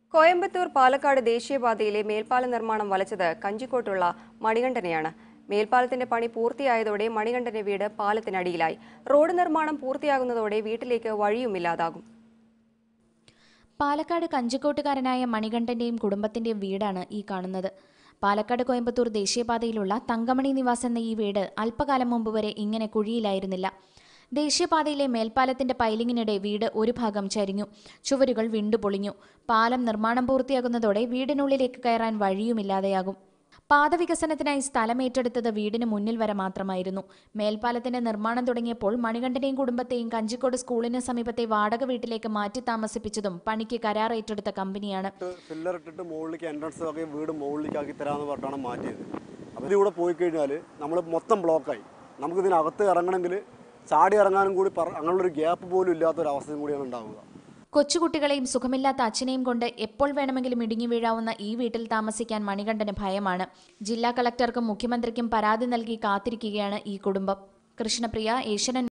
കോയമ്പത്തൂർ പാലക്കാട് ദേശീയപാതയിലെ മേൽപ്പാല നിർമ്മാണം വലച്ചത് കഞ്ചിക്കോട്ടുള്ള മണികണ്ഠനെയാണ് മേൽപ്പാലത്തിന്റെ പണി പൂർത്തിയായതോടെ മണികണ്ഠന്റെ വീട് പാലത്തിനടിയിലായി റോഡ് നിർമ്മാണം പൂർത്തിയാകുന്നതോടെ വീട്ടിലേക്ക് വഴിയുമില്ലാതാകും പാലക്കാട് കഞ്ചിക്കോട്ടുകാരനായ മണികണ്ഠന്റെയും കുടുംബത്തിന്റെയും വീടാണ് ഈ കാണുന്നത് പാലക്കാട് കോയമ്പത്തൂർ ദേശീയപാതയിലുള്ള തങ്കമണി നിവാസ് എന്ന ഈ വീട് അല്പകാലം മുമ്പ് വരെ ഇങ്ങനെ കുഴിയിലായിരുന്നില്ല ദേശീയപാതയിലെ മേൽപ്പാലത്തിന്റെ പൈലിങ്ങിനിടെ വീട് ഒരു ഭാഗം ചരിഞ്ഞു ചുവരുകൾ വിണ്ടുപൊളിഞ്ഞു പാലം നിർമ്മാണം പൂർത്തിയാകുന്നതോടെ വീടിനുള്ളിലേക്ക് കയറാൻ വഴിയുമില്ലാതെയാകും പാത വികസനത്തിനായി സ്ഥലം ഏറ്റെടുത്തത് വീടിന് മുന്നിൽ വരെ മാത്രമായിരുന്നു മേൽപ്പാലത്തിന്റെ നിർമ്മാണം തുടങ്ങിയപ്പോൾ മണികണ്ഠനെയും കുടുംബത്തെയും കഞ്ചിക്കോട് സ്കൂളിന് സമീപത്തെ വാടക വീട്ടിലേക്ക് മാറ്റി താമസിപ്പിച്ചതും പണിക്ക് കരാർ ഏറ്റെടുത്ത കമ്പനിയാണ് ഫില്ലർ ഇട്ടിട്ട് മുകളിലേക്ക് എൻട്രൻസ് ഒക്കെ വീട് മുകളിലേക്ക് ആക്കി തരാമെന്ന് പറഞ്ഞാണ് മാറ്റിയത് അപ്പോൾ ഇതിലൂടെ പോയി കഴിഞ്ഞാൽ നമ്മൾ മൊത്തം ബ്ലോക്കായി നമുക്ക് ഇതിനകത്ത് ഇറങ്ങണമെങ്കിൽ ചാടി ഇറങ്ങാനും കൂടി പറ അങ്ങനെയുള്ളൊരു ഗ്യാപ്പ് പോലും ഇല്ലാത്തൊരു അവസ്ഥയും കൂടിയാണ് ഉണ്ടാവുക കൊച്ചുകുട്ടികളെയും സുഖമില്ലാത്ത അച്ഛനെയും കൊണ്ട് എപ്പോൾ വേണമെങ്കിലും ഇടുങ്ങി വീഴാവുന്ന ഈ വീട്ടിൽ താമസിക്കാൻ മണികണ്ഠന് ഭയമാണ് ജില്ലാ കളക്ടർക്കും മുഖ്യമന്ത്രിക്കും പരാതി നൽകി കാത്തിരിക്കുകയാണ് ഈ കുടുംബം കൃഷ്ണപ്രിയ ഏഷ്യൻ